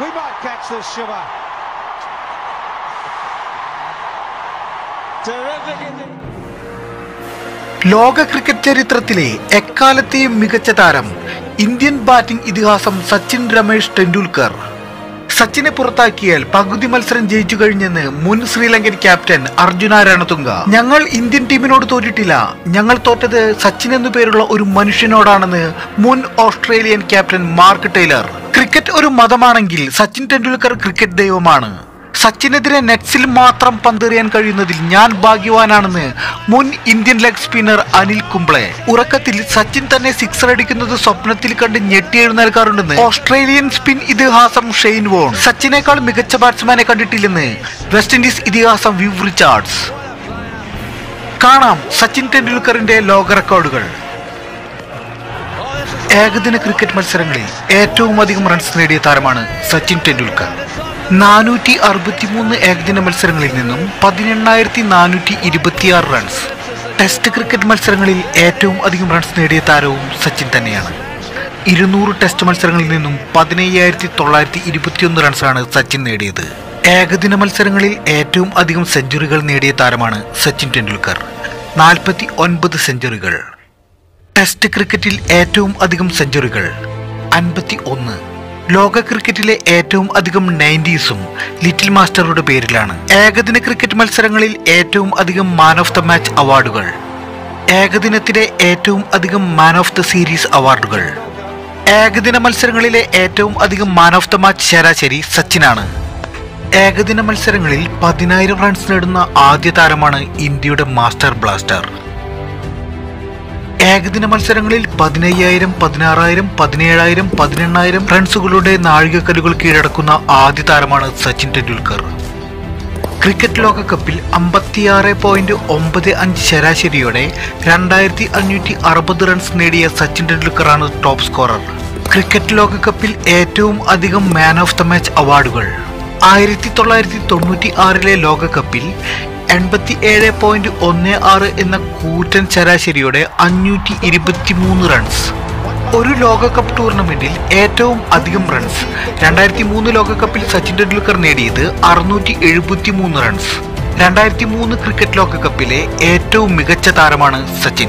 We might catch this shiver. Terrific. in- ലോക cricket ചരിത്രത്തിലെ എക്കാലത്തെയും മികച്ച താരം ഇന്ത്യൻ ബാറ്റിംഗ് ഇതിഹാസം സച്ചിൻ രമേശ് ടെണ്ടുൽക്കർ സച്ചിനെ പുറത്താക്കിയാൽ പകുതി മത്സരം ജയിച്ചു കഴിഞ്ഞെന്ന് മുൻ ശ്രീലങ്കൻ ക്യാപ്റ്റൻ അർജുന രണതുംഗ ഞങ്ങൾ ഇന്ത്യൻ ടീമിനോട് തോറ്റിട്ടില്ല ഞങ്ങൾ തോറ്റത് സച്ചിൻ എന്നു പേരുള്ള ഒരു മനുഷ്യനോടാണെന്ന് മുൻ Australian captain Mark Taylor cricket ഒരു മതമാണെങ്കിൽ സച്ചിൻ ടെണ്ടുൽക്കർ ക്രിക്കറ്റ് ദൈവമാണ് സച്ചിനെതിരെ നെറ്റ്സിൽ മാത്രം പന്തെറിയാൻ കഴിയുന്നതിൽ ഞാൻ ഭാഗ്യവാനാണെന്ന് മുൻ Indian leg spinner Anil Kumble ഉറക്കത്തിൽ സച്ചിൻ തന്നെ സിക്സർ അടിക്കുന്നത് സ്വപ്നത്തിൽ കണ്ട് ഞെട്ടി എഴുന്നേൽക്കാറുണ്ടെന്ന് ഓസ്ട്രേലിയൻ സ്പിൻ ഇതിഹാസം ഷെയ്ൻ വോൺ സച്ചിനേക്കാൾ മികച്ച ബാറ്റ്സ്മാനെ കണ്ടിട്ടില്ലെന്ന് വെസ്റ്റ് ഇൻഡീസ് ഇതിഹാസം വിവ് റിച്ചാർഡ്സ് കാണാം സച്ചിൻ ടെണ്ടുൽക്കറിന്റെ ലോക റെക്കോർഡുകൾ ഏകദിന ക്രിക്കറ്റ് മത്സരങ്ങളിൽ ഏറ്റവും അധികം റൺസ് നേടിയ താരമാണ് സച്ചിൻ ടെണ്ടുൽക്കർ നാനൂറ്റി അറുപത്തിമൂന്ന് ഏകദിന മത്സരങ്ങളിൽ നിന്നും പതിനെണ്ണായിരത്തി നാനൂറ്റി ഇരുപത്തിയാറ് റൺസ് ടെസ്റ്റ് ക്രിക്കറ്റ് മത്സരങ്ങളിൽ ഏറ്റവും അധികം റൺസ് നേടിയ താരവും സച്ചിൻ തന്നെയാണ് ഇരുന്നൂറ് ടെസ്റ്റ് മത്സരങ്ങളിൽ നിന്നും പതിനയ്യായിരത്തി തൊള്ളായിരത്തി ഇരുപത്തിയൊന്ന് റൺസാണ് സച്ചിൻ നേടിയത് ഏകദിന മത്സരങ്ങളിൽ ഏറ്റവും അധികം സെഞ്ചുറികൾ നേടിയ താരമാണ് സച്ചിൻ ടെണ്ടുൽക്കർ നാൽപ്പത്തി ഒൻപത് സെഞ്ചുറികൾ ടെസ്റ്റ് ക്രിക്കറ്റിൽ ഏറ്റവും അധികം സെഞ്ചുറികൾ അൻപത്തി ഒന്ന് ലോക ക്രിക്കറ്റിലെ ഏറ്റവും അധികം നയൻറ്റീസും ലിറ്റിൽ മാസ്റ്ററുടെ പേരിലാണ് ഏകദിന ക്രിക്കറ്റ് മത്സരങ്ങളിൽ ഏറ്റവും അധികം മാൻ ഓഫ് ദ മാച്ച് അവാർഡുകൾ ഏകദിനത്തിലെ ഏറ്റവും അധികം മാൻ ഓഫ് ദ സീരീസ് അവാർഡുകൾ ഏകദിന മത്സരങ്ങളിലെ ഏറ്റവും അധികം മാൻ ഓഫ് ദ മാച്ച് ശരാശരി സച്ചിനാണ് ഏകദിന മത്സരങ്ങളിൽ പതിനായിരം റൺസ് നേടുന്ന ആദ്യ താരമാണ് ഇന്ത്യയുടെ മാസ്റ്റർ ബ്ലാസ്റ്റർ ഏകദിന മത്സരങ്ങളിൽ പതിനയ്യായിരം പതിനാറായിരം പതിനേഴായിരം പതിനെണ്ണായിരം റൺസുകളുടെ നാഴികക്കല്ലുകൾ കീഴടക്കുന്ന ആദ്യ താരമാണ് സച്ചിൻ ടെണ്ടുൽക്കർ ക്രിക്കറ്റ് ലോകകപ്പിൽ അമ്പത്തിയാറ് പോയിന്റ് ഒമ്പത് അഞ്ച് ശരാശരിയോടെ രണ്ടായിരത്തി അഞ്ഞൂറ്റി അറുപത് റൺസ് നേടിയ സച്ചിൻ ടെണ്ടുൽക്കറാണ് ടോപ്പ് സ്കോറർ ക്രിക്കറ്റ് ലോകകപ്പിൽ ഏറ്റവും അധികം മാൻ ഓഫ് ദ മാച്ച് അവാർഡുകൾ ആയിരത്തി തൊള്ളായിരത്തി തൊണ്ണൂറ്റി ആറിലെ ലോകകപ്പിൽ എൺപത്തി ഏഴ് പോയിന്റ് ഒന്ന് ആറ് എന്ന കൂറ്റൻ ശരാശരിയോടെ അഞ്ഞൂറ്റി ഇരുപത്തി മൂന്ന് റൺസ് ഒരു ലോകകപ്പ് ടൂർണമെന്റിൽ ഏറ്റവും അധികം റൺസ് രണ്ടായിരത്തി മൂന്ന് ലോകകപ്പിൽ സച്ചിൻ ടെണ്ടുൽക്കർ നേടിയത് അറുന്നൂറ്റി എഴുപത്തി മൂന്ന് റൺസ് രണ്ടായിരത്തി മൂന്ന് ക്രിക്കറ്റ് ലോകകപ്പിലെ ഏറ്റവും മികച്ച താരമാണ് സച്ചിൻ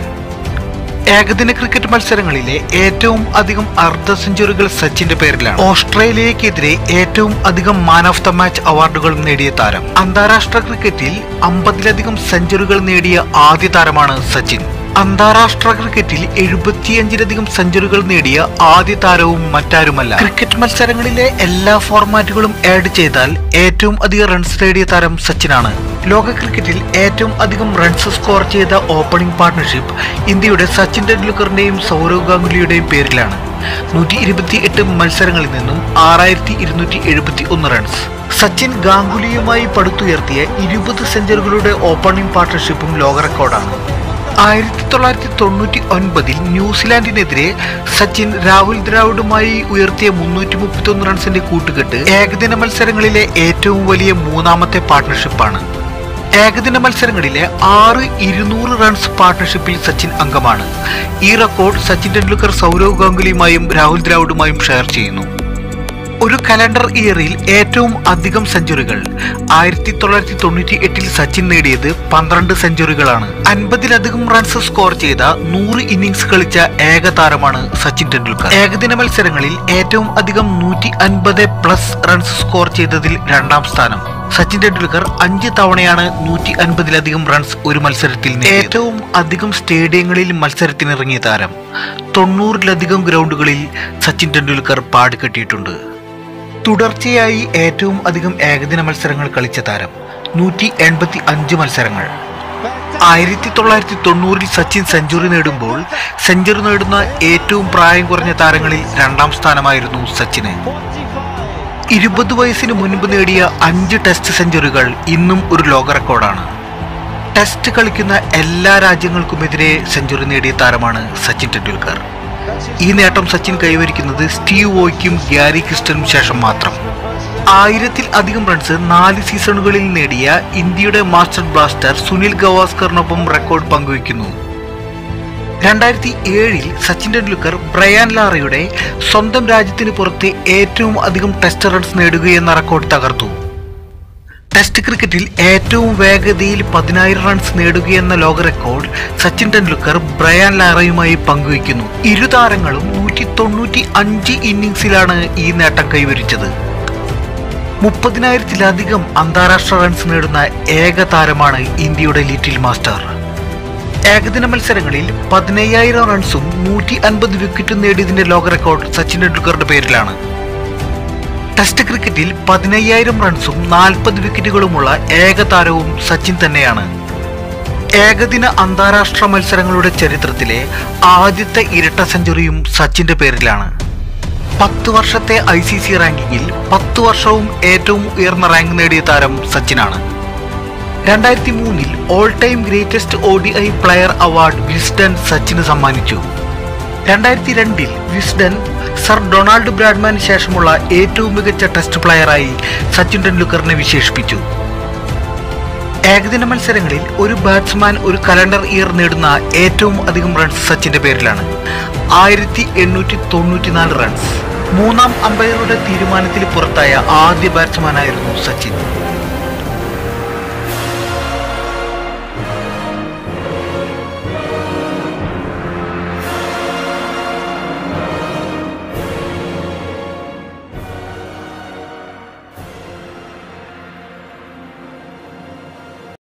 ഏകദിന ക്രിക്കറ്റ് മത്സരങ്ങളിലെ ഏറ്റവും അധികം അർദ്ധ സെഞ്ചുറികൾ സച്ചിന്റെ പേരിലാണ് ഓസ്ട്രേലിയക്കെതിരെ ഏറ്റവും അധികം മാൻ ഓഫ് ദ മാച്ച് അവാർഡുകൾ നേടിയ താരം അന്താരാഷ്ട്ര ക്രിക്കറ്റിൽ അമ്പതിലധികം സെഞ്ചുറികൾ നേടിയ ആദ്യ താരമാണ് സച്ചിൻ അന്താരാഷ്ട്ര ക്രിക്കറ്റിൽ എഴുപത്തിയഞ്ചിലധികം സെഞ്ചുറികൾ നേടിയ ആദ്യ താരവും മറ്റാരുമല്ല ക്രിക്കറ്റ് മത്സരങ്ങളിലെ എല്ലാ ഫോർമാറ്റുകളും ആഡ് ചെയ്താൽ ഏറ്റവും അധികം റൺസ് നേടിയ താരം സച്ചിനാണ് ലോക ക്രിക്കറ്റിൽ ഏറ്റവും അധികം റൺസ് സ്കോർ ചെയ്ത ഓപ്പണിംഗ് പാർട്ണർഷിപ്പ് ഇന്ത്യയുടെ സച്ചിൻ ടെണ്ടുൽക്കറിന്റെയും സൗരവ് ഗാംഗുലിയുടെയും പേരിലാണ് നൂറ്റി ഇരുപത്തി എട്ട് മത്സരങ്ങളിൽ നിന്നും ആറായിരത്തി ഇരുന്നൂറ്റി എഴുപത്തി ഒന്ന് റൺസ് സച്ചിൻ ഗാംഗുലിയുമായി പടുത്തുയർത്തിയ ഇരുപത് സെഞ്ചുറികളുടെ ഓപ്പണിംഗ് പാർട്ണർഷിപ്പും ലോക റെക്കോർഡാണ് ആയിരത്തി തൊള്ളായിരത്തി തൊണ്ണൂറ്റി ഒൻപതിൽ ന്യൂസിലാൻഡിനെതിരെ സച്ചിൻ രാഹുൽ ദ്രാവിഡുമായി ഉയർത്തിയ മുന്നൂറ്റി മുപ്പത്തി ഒന്ന് റൺസിന്റെ കൂട്ടുകെട്ട് ഏകദിന മത്സരങ്ങളിലെ ഏറ്റവും വലിയ മൂന്നാമത്തെ പാർട്ണർഷിപ്പാണ് ഏകദിന മത്സരങ്ങളിലെ ആറ് ഇരുന്നൂറ് റൺസ് പാർട്ണർഷിപ്പിൽ സച്ചിൻ അംഗമാണ് ഈ റെക്കോർഡ് സച്ചിൻ ടെണ്ടുൽക്കർ സൗരവ് ഗാംഗുലിയുമായും രാഹുൽ ദ്രാവിഡുമായും ഷെയർ ചെയ്യുന്നു ഒരു കലണ്ടർ ഇയറിൽ ഏറ്റവും അധികം സെഞ്ചുറികൾ ആയിരത്തി തൊള്ളായിരത്തി തൊണ്ണൂറ്റി എട്ടിൽ സച്ചിൻ നേടിയത് പന്ത്രണ്ട് സെഞ്ചുറികളാണ് അൻപതിലധികം റൺസ് സ്കോർ ചെയ്ത നൂറ് ഇന്നിംഗ്സ് കളിച്ച ഏക താരമാണ് സച്ചിൻ ടെണ്ടുൽക്കർ ഏകദിന മത്സരങ്ങളിൽ ഏറ്റവും അധികം നൂറ്റി അൻപത് പ്ലസ് റൺസ് സ്കോർ ചെയ്തതിൽ രണ്ടാം സ്ഥാനം സച്ചിൻ ടെണ്ടുൽക്കർ അഞ്ച് തവണയാണ് നൂറ്റി അൻപതിലധികം റൺസ് ഒരു മത്സരത്തിൽ നേടിയത്. ഏറ്റവും അധികം സ്റ്റേഡിയങ്ങളിൽ മത്സരത്തിനിറങ്ങിയ താരം തൊണ്ണൂറിലധികം ഗ്രൗണ്ടുകളിൽ സച്ചിൻ ടെണ്ടുൽക്കർ പാടുകെട്ടിയിട്ടുണ്ട് തുടർച്ചയായി ഏറ്റവും അധികം ഏകദിന മത്സരങ്ങൾ കളിച്ച താരം നൂറ്റി എൺപത്തി അഞ്ച് മത്സരങ്ങൾ ആയിരത്തി തൊള്ളായിരത്തി തൊണ്ണൂറിൽ സച്ചിൻ സെഞ്ചുറി നേടുമ്പോൾ സെഞ്ചുറി നേടുന്ന ഏറ്റവും പ്രായം കുറഞ്ഞ താരങ്ങളിൽ രണ്ടാം സ്ഥാനമായിരുന്നു സച്ചിന് ഇരുപത് വയസ്സിന് മുൻപ് നേടിയ അഞ്ച് ടെസ്റ്റ് സെഞ്ചുറികൾ ഇന്നും ഒരു ലോക റെക്കോർഡാണ് ടെസ്റ്റ് കളിക്കുന്ന എല്ലാ രാജ്യങ്ങൾക്കുമെതിരെ സെഞ്ചുറി നേടിയ താരമാണ് സച്ചിൻ ടെണ്ടുൽക്കർ ഈ നേട്ടം സച്ചിൻ കൈവരിക്കുന്നത് സ്റ്റീവ് വോയ്ക്കും ഗ്യാരി ക്രിസ്റ്റനും ശേഷം മാത്രം ആയിരത്തിൽ അധികം റൺസ് നാല് സീസണുകളിൽ നേടിയ ഇന്ത്യയുടെ മാസ്റ്റർ ബ്ലാസ്റ്റർ സുനിൽ ഗവാസ്കറിനൊപ്പം റെക്കോർഡ് പങ്കുവയ്ക്കുന്നു രണ്ടായിരത്തി ഏഴിൽ സച്ചിൻ ടെണ്ടുൽക്കർ ബ്രയാൻ ലാറയുടെ സ്വന്തം രാജ്യത്തിന് പുറത്ത് ഏറ്റവും അധികം ടെസ്റ്റ് റൺസ് നേടുകയെന്ന റെക്കോർഡ് തകർത്തു ടെസ്റ്റ് ക്രിക്കറ്റിൽ ഏറ്റവും വേഗതയിൽ പതിനായിരം റൺസ് നേടുകയെന്ന ലോക റെക്കോർഡ് സച്ചിൻ ടെണ്ടുൽക്കർ ബ്രയാൻ ലാറയുമായി പങ്കുവയ്ക്കുന്നു ഇരു താരങ്ങളും നൂറ്റി തൊണ്ണൂറ്റി അഞ്ച് ഇന്നിംഗ്സിലാണ് ഈ നേട്ടം കൈവരിച്ചത് മുപ്പതിനായിരത്തിലധികം അന്താരാഷ്ട്ര റൺസ് നേടുന്ന ഏക താരമാണ് ഇന്ത്യയുടെ ലിറ്റിൽ മാസ്റ്റർ ഏകദിന മത്സരങ്ങളിൽ പതിനയ്യായിരം റൺസും നൂറ്റി അൻപത് വിക്കറ്റും നേടിയതിന്റെ ലോക റെക്കോർഡ് സച്ചിൻ ടെണ്ടുൽക്കറുടെ പേരിലാണ് ടെസ്റ്റ് ക്രിക്കറ്റിൽ പതിനയ്യായിരം റൺസും നാൽപ്പത് വിക്കറ്റുകളുമുള്ള ഏക താരവും സച്ചിൻ തന്നെയാണ് ഏകദിന അന്താരാഷ്ട്ര മത്സരങ്ങളുടെ ചരിത്രത്തിലെ ആദ്യത്തെ ഇരട്ട സെഞ്ചുറിയും സച്ചിന്റെ പേരിലാണ് പത്ത് വർഷത്തെ ഐ സി സി റാങ്കിങ്ങിൽ പത്ത് വർഷവും ഏറ്റവും ഉയർന്ന റാങ്ക് നേടിയ താരം സച്ചിനാണ് രണ്ടായിരത്തി മൂന്നിൽ all time greatest O D I player award Wisden സച്ചിന് സമ്മാനിച്ചു രണ്ടായിരത്തി രണ്ടിൽ വിസ്ഡൻ സർ ഡൊണാൾഡ് ബ്രാഡ്മാന് ശേഷമുള്ള ഏറ്റവും മികച്ച ടെസ്റ്റ് പ്ലെയറായി സച്ചിൻ ടെണ്ടുൽക്കറിനെ വിശേഷിപ്പിച്ചു ഏകദിന മത്സരങ്ങളിൽ ഒരു ബാറ്റ്സ്മാൻ ഒരു കലണ്ടർ ഇയർ നേടുന്ന ഏറ്റവും അധികം റൺസ് സച്ചിന്റെ പേരിലാണ് ആയിരത്തി എണ്ണൂറ്റി തൊണ്ണൂറ്റിനാല് റൺസ് മൂന്നാം അമ്പയറുടെ തീരുമാനത്തിൽ പുറത്തായ ആദ്യ ബാറ്റ്സ്മാനായിരുന്നു സച്ചിൻ